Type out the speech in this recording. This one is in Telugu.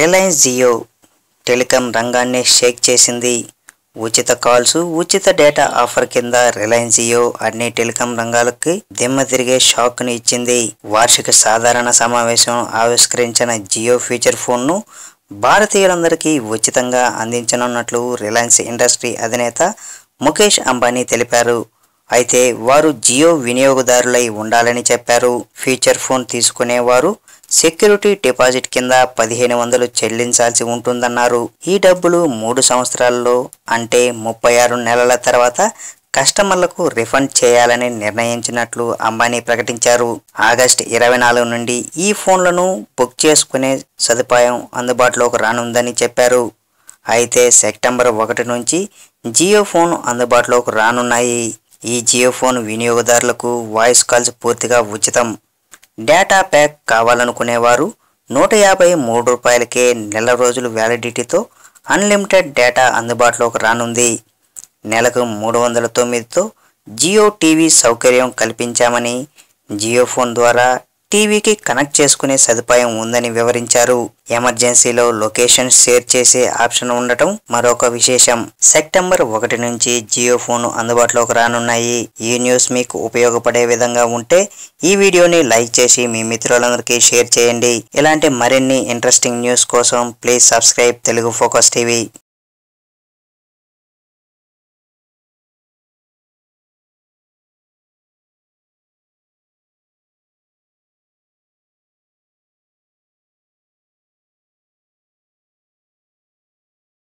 రిలయన్స్ జియో టెలికాం రంగాన్ని షేక్ చేసింది ఉచిత కాల్స్ ఉచిత డేటా ఆఫర్ కింద రిలయన్స్ జియో అన్ని టెలికాం రంగాలకి దిమ్మ తిరిగే షాక్ ని ఇచ్చింది వార్షిక సాధారణ సమావేశం ఆవిష్కరించిన జియో ఫీచర్ ఫోన్ ను భారతీయులందరికీ ఉచితంగా అందించనున్నట్లు రిలయన్స్ ఇండస్ట్రీ అధినేత ముఖేష్ అంబానీ తెలిపారు అయితే వారు జియో వినియోగదారులై ఉండాలని చెప్పారు ఫీచర్ ఫోన్ తీసుకునేవారు సెక్యూరిటీ డిపాజిట్ కింద పదిహేను వందలు చెల్లించాల్సి ఉంటుందన్నారు ఈ డబ్బులు మూడు సంవత్సరాల్లో అంటే ముప్పై ఆరు నెలల తర్వాత కస్టమర్లకు రిఫండ్ చేయాలని నిర్ణయించినట్లు అంబానీ ప్రకటించారు ఆగస్టు ఇరవై నాలుగు నుండి ఈ ఫోన్లను బుక్ చేసుకునే సదుపాయం అందుబాటులోకి రానుందని చెప్పారు అయితే సెప్టెంబర్ ఒకటి నుంచి జియో ఫోన్ అందుబాటులోకి రానున్నాయి ఈ జియో ఫోన్ వినియోగదారులకు వాయిస్ కాల్స్ పూర్తిగా ఉచితం డేటా ప్యాక్ కావాలనుకునేవారు నూట యాభై మూడు రూపాయలకే నెల రోజులు వ్యాలిడిటీతో అన్లిమిటెడ్ డేటా అందుబాటులోకి రానుంది నెలకు మూడు వందల తొమ్మిదితో జియో టీవీ సౌకర్యం కల్పించామని జియో ఫోన్ ద్వారా టీవీకి కనెక్ట్ చేసుకునే సదుపాయం ఉందని వివరించారు ఎమర్జెన్సీలో లొకేషన్ షేర్ చేసే ఆప్షన్ ఉండటం మరొక విశేషం సెప్టెంబర్ ఒకటి నుంచి జియో ఫోన్ అందుబాటులోకి రానున్నాయి ఈ న్యూస్ మీకు ఉపయోగపడే విధంగా ఉంటే ఈ వీడియోని లైక్ చేసి మీ మిత్రులందరికీ షేర్ చేయండి ఇలాంటి మరిన్ని ఇంట్రెస్టింగ్ న్యూస్ కోసం please subscribe Telugu focus TV